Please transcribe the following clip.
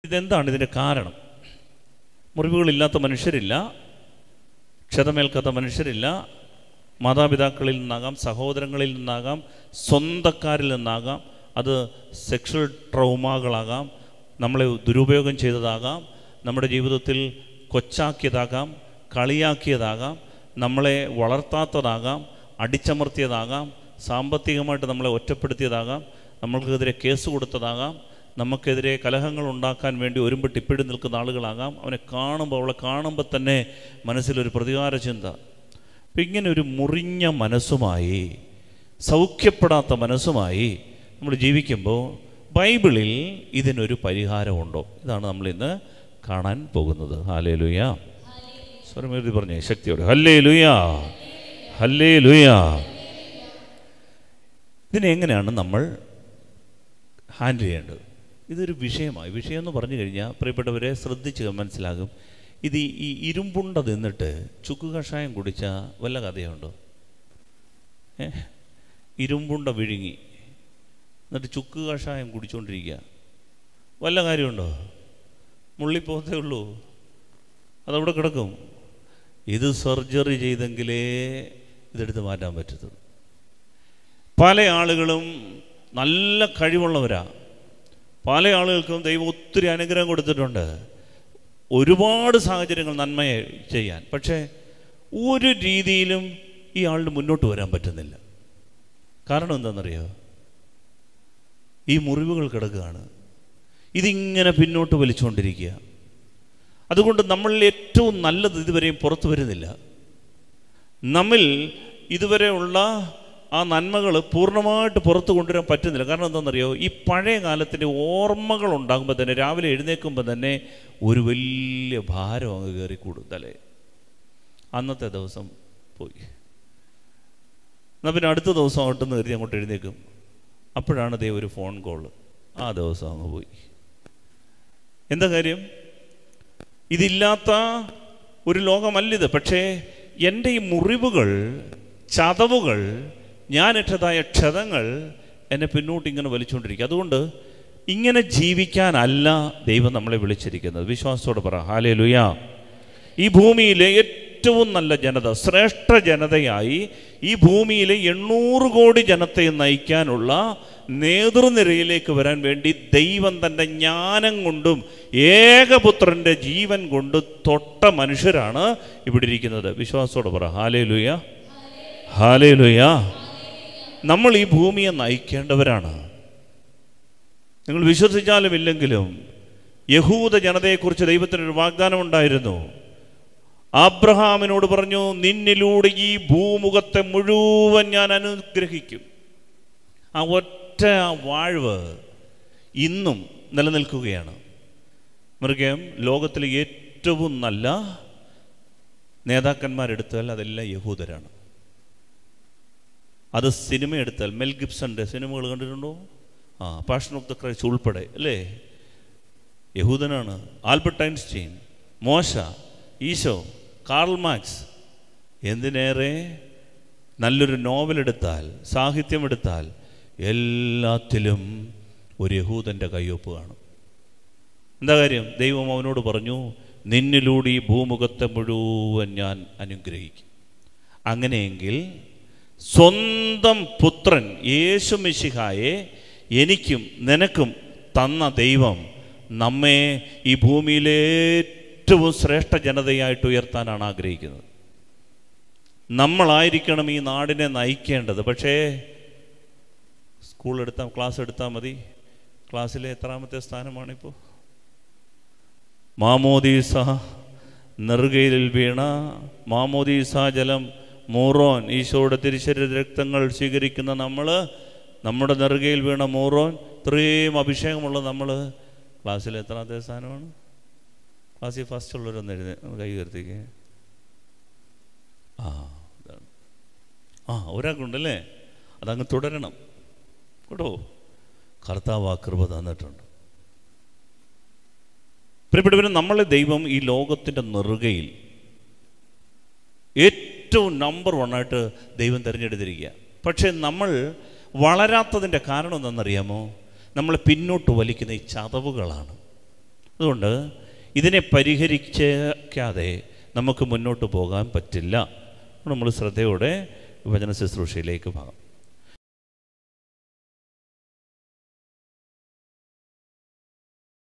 ഇതെന്താണ് ഇതിൻ്റെ കാരണം മുറിവുകളില്ലാത്ത മനുഷ്യരില്ല ക്ഷതമേൽക്കാത്ത മനുഷ്യരില്ല മാതാപിതാക്കളിൽ നിന്നാകാം സഹോദരങ്ങളിൽ നിന്നാകാം സ്വന്തക്കാരിൽ നിന്നാകാം അത് സെക്ഷൽ ട്രൗമകളാകാം നമ്മളെ ദുരുപയോഗം ചെയ്തതാകാം നമ്മുടെ ജീവിതത്തിൽ കൊച്ചാക്കിയതാകാം കളിയാക്കിയതാകാം നമ്മളെ വളർത്താത്തതാകാം അടിച്ചമർത്തിയതാകാം സാമ്പത്തികമായിട്ട് നമ്മളെ ഒറ്റപ്പെടുത്തിയതാകാം നമ്മൾക്കെതിരെ കേസ് കൊടുത്തതാകാം നമുക്കെതിരെ കലഹങ്ങൾ ഉണ്ടാക്കാൻ വേണ്ടി ഒരുമ്പെട്ട് ഇപ്പിടി നിൽക്കുന്ന ആളുകളാകാം അവനെ കാണുമ്പോൾ അവളെ കാണുമ്പോൾ തന്നെ മനസ്സിലൊരു പ്രതികാര ചിന്ത അപ്പം ഇങ്ങനെ ഒരു മുറിഞ്ഞ മനസ്സുമായി സൗഖ്യപ്പെടാത്ത മനസ്സുമായി നമ്മൾ ജീവിക്കുമ്പോൾ ബൈബിളിൽ ഇതിനൊരു പരിഹാരമുണ്ടോ ഇതാണ് നമ്മൾ ഇന്ന് കാണാൻ പോകുന്നത് ഹാലേ ലുയ സ്വരമേറി പറഞ്ഞേ ശക്തിയോടെ ഹല്ലേ ലുയാ ഹല്ലേ ലുയാ ഇതിനെ എങ്ങനെയാണ് നമ്മൾ ഹാൻഡിൽ ചെയ്യേണ്ടത് ഇതൊരു വിഷയമായി വിഷയം എന്ന് പറഞ്ഞു കഴിഞ്ഞാൽ പ്രിയപ്പെട്ടവരെ ശ്രദ്ധിച്ച് മനസ്സിലാകും ഇത് ഈ- ഈ ഇരുമ്പുണ്ട തിന്നിട്ട് ചുക്ക് കഷായം കുടിച്ച വല്ല കഥയുണ്ടോ ഏ ഇരുമ്പുണ്ട വിഴുങ്ങി എന്നിട്ട് ചുക്ക് കഷായം കുടിച്ചുകൊണ്ടിരിക്കുക വല്ല കാര്യമുണ്ടോ മുള്ളിപ്പോത്തേ ഉള്ളൂ അതവിടെ കിടക്കും ഇത് സർജറി ചെയ്തെങ്കിലേ ഇതെടുത്ത് മാറ്റാൻ പറ്റത്തുള്ളൂ പല ആളുകളും നല്ല കഴിവുള്ളവരാ പല ആളുകൾക്കും ദൈവം ഒത്തിരി അനുഗ്രഹം കൊടുത്തിട്ടുണ്ട് ഒരുപാട് സാഹചര്യങ്ങൾ നന്മയെ ചെയ്യാൻ പക്ഷേ ഒരു രീതിയിലും ഈ ആളിന് മുന്നോട്ട് വരാൻ പറ്റുന്നില്ല കാരണം എന്താണെന്നറിയോ ഈ മുറിവുകൾ കിടക്കുകയാണ് ഇതിങ്ങനെ പിന്നോട്ട് വലിച്ചുകൊണ്ടിരിക്കുക അതുകൊണ്ട് നമ്മളിൽ ഏറ്റവും നല്ലത് ഇതുവരെയും പുറത്തു വരുന്നില്ല നമ്മിൽ ഇതുവരെ ഉള്ള ആ നന്മകൾ പൂർണ്ണമായിട്ട് പുറത്തു കൊണ്ടുവരാൻ പറ്റുന്നില്ല കാരണം എന്താണെന്നറിയോ ഈ പഴയ കാലത്തിൻ്റെ ഓർമ്മകൾ ഉണ്ടാകുമ്പോൾ തന്നെ രാവിലെ എഴുന്നേൽക്കുമ്പോൾ തന്നെ ഒരു വലിയ ഭാരം അങ്ങ് കയറി കൂടും തലേ അന്നത്തെ ദിവസം പോയി എന്നാൽ പിന്നെ അടുത്ത ദിവസം ആവട്ടെന്ന് കരുതി അങ്ങോട്ട് എഴുന്നേക്കും അപ്പോഴാണ് ദേ ഒരു ഫോൺ കോൾ ആ ദിവസം അങ്ങ് പോയി എന്താ കാര്യം ഇതില്ലാത്ത ഒരു ലോകമല്ലിത് പക്ഷേ എൻ്റെ ഈ മുറിവുകൾ ചതവുകൾ ഞാനിട്ടതായ ക്ഷതങ്ങൾ എന്നെ പിന്നോട്ട് ഇങ്ങനെ വലിച്ചുകൊണ്ടിരിക്കുക അതുകൊണ്ട് ഇങ്ങനെ ജീവിക്കാനല്ല ദൈവം നമ്മളെ വിളിച്ചിരിക്കുന്നത് വിശ്വാസത്തോടെ പറ ഹാലേ ലുയാ ഈ ഭൂമിയിലെ ഏറ്റവും നല്ല ജനത ശ്രേഷ്ഠ ജനതയായി ഈ ഭൂമിയിലെ എണ്ണൂറ് കോടി ജനത്തെ നയിക്കാനുള്ള നേതൃനിരയിലേക്ക് വരാൻ വേണ്ടി ദൈവം തൻ്റെ ജ്ഞാനം കൊണ്ടും ഏകപുത്രൻ്റെ ജീവൻ കൊണ്ട് തൊട്ട മനുഷ്യരാണ് ഇവിടെ ഇരിക്കുന്നത് വിശ്വാസത്തോടെ പറ ഹാലേ ലുയ ഹാലേ ലുയ നമ്മൾ ഈ ഭൂമിയെ നയിക്കേണ്ടവരാണ് നിങ്ങൾ വിശ്വസിച്ചാലും ഇല്ലെങ്കിലും യഹൂദ ജനതയെക്കുറിച്ച് ദൈവത്തിനൊരു വാഗ്ദാനം ഉണ്ടായിരുന്നു ആബ്രഹാമിനോട് പറഞ്ഞു നിന്നിലൂടെ ഈ ഭൂമുഖത്തെ മുഴുവൻ ഞാൻ അനുഗ്രഹിക്കും ആ ഒറ്റ ആ വാഴ്വ് ഇന്നും നിലനിൽക്കുകയാണ് മൃഗം ലോകത്തിലെ ഏറ്റവും നല്ല നേതാക്കന്മാരെടുത്താൽ അതെല്ലാം യഹൂദരാണ് അത് സിനിമ എടുത്താൽ മെൽ ഗിബ്സന്റെ സിനിമകൾ കണ്ടിട്ടുണ്ടോ ആ പാഷൻ ഓഫ് ദ ക്രൈസ്റ്റ് ഉൾപ്പെടെ അല്ലേ യഹൂദനാണ് ആൽബർട്ട് ഐൻസ്റ്റീൻ മോശ ഈശോ കാർൾ മാക്സ് എന്തിനേറെ നല്ലൊരു നോവൽ എടുത്താൽ സാഹിത്യം എടുത്താൽ എല്ലാത്തിലും ഒരു യഹൂദൻ്റെ കയ്യൊപ്പ് കാണും എന്താ കാര്യം ദൈവം അവനോട് പറഞ്ഞു നിന്നിലൂടെ ഈ ഭൂമുഖത്തെ മുഴുവൻ ഞാൻ അനുഗ്രഹിക്കും അങ്ങനെയെങ്കിൽ സ്വന്തം പുത്രൻ യേശു മിശിഹായെ എനിക്കും നിനക്കും തന്ന ദൈവം നമ്മെ ഈ ഭൂമിയിലെ ഏറ്റവും ശ്രേഷ്ഠ ജനതയായിട്ട് ഉയർത്താനാണ് ആഗ്രഹിക്കുന്നത് നമ്മളായിരിക്കണം ഈ നാടിനെ നയിക്കേണ്ടത് പക്ഷേ സ്കൂൾ എടുത്താൽ ക്ലാസ് എടുത്താൽ മതി ക്ലാസ്സിലെ എത്രാമത്തെ സ്ഥാനമാണിപ്പോൾ മാമോദീസ നെറുകയിൽ വീണ മാമോദീസ ജലം മൂറോൻ ഈശോയുടെ തിരിശരീര രക്തങ്ങൾ സ്വീകരിക്കുന്ന നമ്മൾ നമ്മുടെ നെറുകയിൽ വീണ മൂറോൻ ഇത്രയും അഭിഷേകമുള്ള നമ്മൾ ക്ലാസ്സിൽ എത്രാമത്തെ സ്ഥാനമാണ് ക്ലാസ്സിൽ ഫസ്റ്റ് ഉള്ളവരൊന്ന് എഴുതി കൈ ഉയർത്തിക്കേ ആ ഇതാണ് ആ ഒരാൾക്കുണ്ടല്ലേ അതങ്ങ് തുടരണം കേട്ടോ കർത്താവ് ആ കൃപ തന്നിട്ടുണ്ട് പ്രിയപ്പെട്ടവരും നമ്മളെ ദൈവം ഈ ലോകത്തിൻ്റെ നെറുകയിൽ ഏറ്റവും നമ്പർ വണ്ണായിട്ട് ദൈവം തിരഞ്ഞെടുത്തിരിക്കുക പക്ഷേ നമ്മൾ വളരാത്തതിൻ്റെ കാരണം എന്താണെന്നറിയാമോ നമ്മളെ പിന്നോട്ട് വലിക്കുന്ന ഈ ചതവുകളാണ് അതുകൊണ്ട് ഇതിനെ പരിഹരിക്കാതെ നമുക്ക് മുന്നോട്ട് പോകാൻ പറ്റില്ല നമ്മൾ ശ്രദ്ധയോടെ വചന ശുശ്രൂഷയിലേക്ക് പോകാം